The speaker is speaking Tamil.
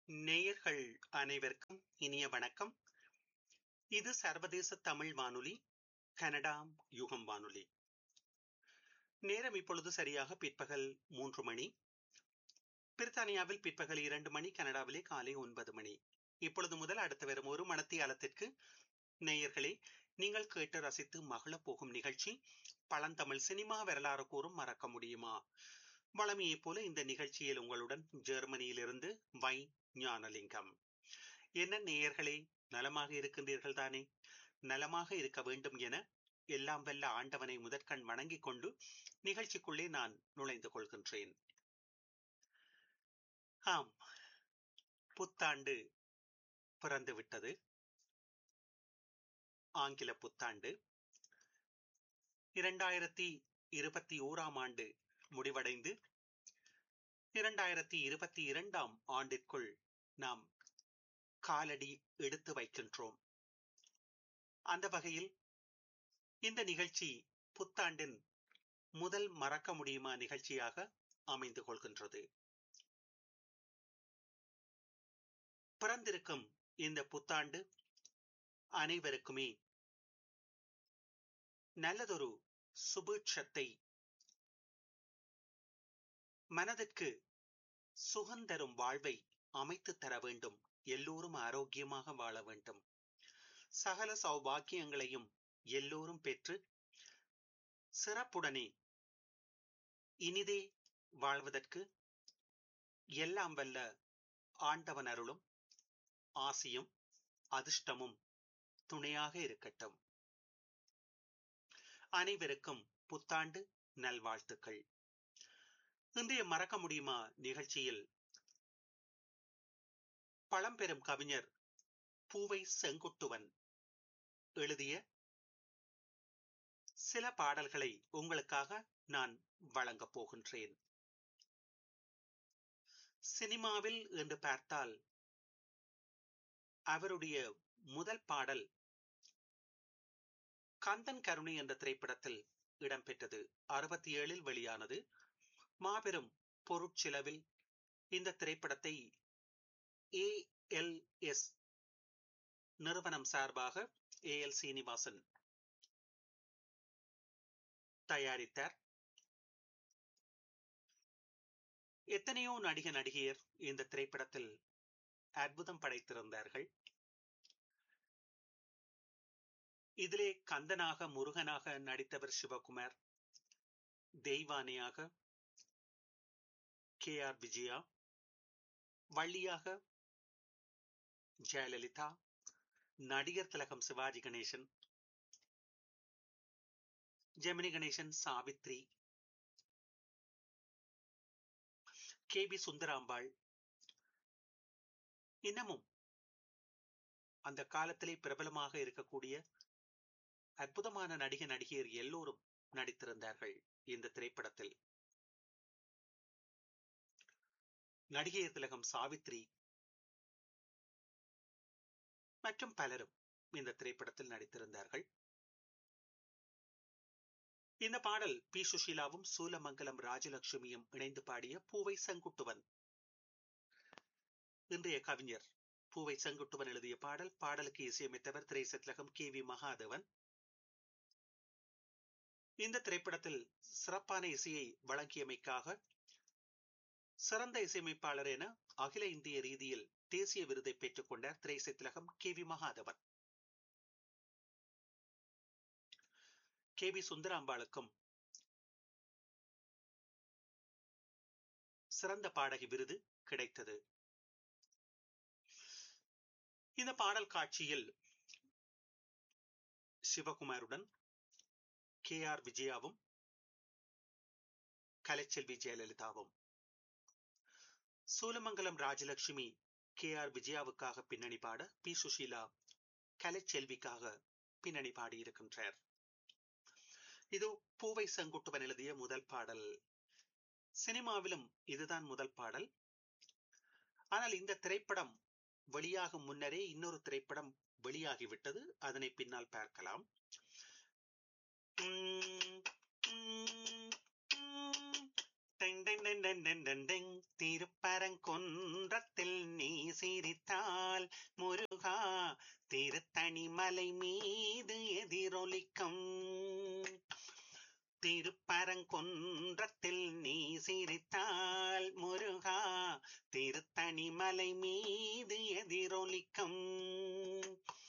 நேயர்கள் அனைவருக்கும் இனிய வணக்கம் இது சர்வதேச தமிழ் வானொலி கனடா யுகம் வானொலி நேரம் இப்பொழுது சரியாக பிற்பகல் மூன்று மணி பிரித்தானியாவில் பிற்பகல் இரண்டு மணி கனடாவிலே காலை ஒன்பது மணி இப்பொழுது முதல் அடுத்து வரும் ஒரு மணத்தியாலத்திற்கு நேயர்களே நீங்கள் கேட்டு ரசித்து மகள போகும் நிகழ்ச்சி பழந்தமிழ் சினிமா வரலாறு கூறும் மறக்க முடியுமா வளமையைப் போல இந்த நிகழ்ச்சியில் உங்களுடன் ஜெர்மனியிலிருந்து வை ஞானலிங்கம் என்ன நேயர்களே நலமாக இருக்கின்றீர்கள் தானே நலமாக இருக்க வேண்டும் என எல்லாம் வல்ல ஆண்டவனை முதற்கண் வணங்கிக் கொண்டு நிகழ்ச்சிக்குள்ளே நான் நுழைந்து கொள்கின்றேன் ஆம் புத்தாண்டு பிறந்து விட்டது ஆங்கில புத்தாண்டு இரண்டாயிரத்தி இருபத்தி ஓராம் ஆண்டு முடிவடைந்து இரண்டாயிரத்தி இருபத்தி இரண்டாம் ஆண்டிற்குள் நாம் காலடி எடுத்து வைக்கின்றோம் அந்த வகையில் இந்த நிகழ்ச்சி புத்தாண்டின் முதல் மறக்க முடியுமா நிகழ்ச்சியாக அமைந்து கொள்கின்றது பிறந்திருக்கும் இந்த புத்தாண்டு அனைவருக்குமே நல்லதொரு சுபீட்சத்தை மனதிற்கு சுகந்தரும் வாழ்வை அமைத்து தர வேண்டும் எல்லோரும் ஆரோக்கியமாக வாழ வேண்டும் சகல சௌபாக்கியங்களையும் எல்லோரும் பெற்று சிறப்புடனே இனிதே வாழ்வதற்கு எல்லாம் வல்ல ஆண்டவன் அருளும் ஆசியும் அதிர்ஷ்டமும் துணையாக இருக்கட்டும் அனைவருக்கும் புத்தாண்டு நல்வாழ்த்துக்கள் இன்றைய மறக்க முடியுமா நிகழ்ச்சியில் பழம்பெரும் கவிஞர் பூவை செங்குட்டுவன் எழுதிய சில பாடல்களை உங்களுக்காக நான் வழங்கப் போகின்றேன் சினிமாவில் என்று பார்த்தால் அவருடைய முதல் பாடல் கந்தன் கருணை என்ற திரைப்படத்தில் இடம்பெற்றது அறுபத்தி ஏழில் வெளியானது மாபெரும் பொருட்செலவில் இந்த திரைப்படத்தை ஏ எல் எஸ் நிறுவனம் சார்பாக ஏ எல் சீனிவாசன் தயாரித்தார் எத்தனையோ நடிக நடிகையர் இந்த திரைப்படத்தில் அற்புதம் படைத்திருந்தார்கள் இதிலே கந்தனாக முருகனாக நடித்தவர் சிவகுமார் தெய்வானியாக கே ஆர் விஜயா வள்ளியாக ஜெயலலிதா நடிகர் திலகம் சிவாஜி கணேசன் ஜெமினி கணேசன் சாவித்ரி கே பி சுந்தராம்பாள் இன்னமும் அந்த காலத்திலே பிரபலமாக இருக்கக்கூடிய அற்புதமான நடிக நடிகையர் எல்லோரும் நடித்திருந்தார்கள் இந்த திரைப்படத்தில் நடிகையர் திலகம் சாவித்ரி மற்றும் பலரும் இந்த திரைப்படத்தில் நடித்திருந்தார்கள் இந்த பாடல் பி சுஷீலாவும் சூலமங்கலம் ராஜலட்சுமியும் இணைந்து பாடிய பூவை செங்குட்டுவன் இன்றைய கவிஞர் பூவை செங்குட்டுவன் எழுதிய பாடல் பாடலுக்கு இசையமைத்தவர் திரைசத்லகம் கே வி மகாதேவன் இந்த திரைப்படத்தில் சிறப்பான இசையை வழங்கியமைக்காக சிறந்த இசையமைப்பாளர் என அகில இந்திய ரீதியில் தேசிய விருதை பெற்றுக் கொண்டார் திரைசத்திலகம் K V Mahadevan K V சுந்தராம்பாளுக்கும் சிறந்த பாடகி விருது கிடைத்தது இந்த பாடல் காட்சியில் சிவகுமாருடன் கே ஆர் விஜயாவும் கலைச்செல்வி ஜெயலலிதாவும் சூலமங்கலம் ராஜலட்சுமி கே ஆர் விஜயாவுக்காக பின்னணி பாட பி சுஷீலா கலைச்செல்விக்காக பின்னணி பாடியிருக்கின்றார் இது பூவை செங்குட்டுவன் எழுதிய முதல் பாடல் சினிமாவிலும் இதுதான் முதல் பாடல் ஆனால் இந்த திரைப்படம் வெளியாகும் முன்னரே இன்னொரு திரைப்படம் வெளியாகிவிட்டது அதனை பின்னால் பார்க்கலாம் டெங் டெங் டெங் டெங் டெங் டெங் டெங் திருப்பரங்குன்றத்தில் நீ சிரித்தால் முருகா திருத்தணி மலை மீது எதிரொலிக்கும் திருப்பரங்குன்றத்தில் நீ சிரித்தால் முருகா திருத்தணி மலை மீது எதிரொலிக்கும்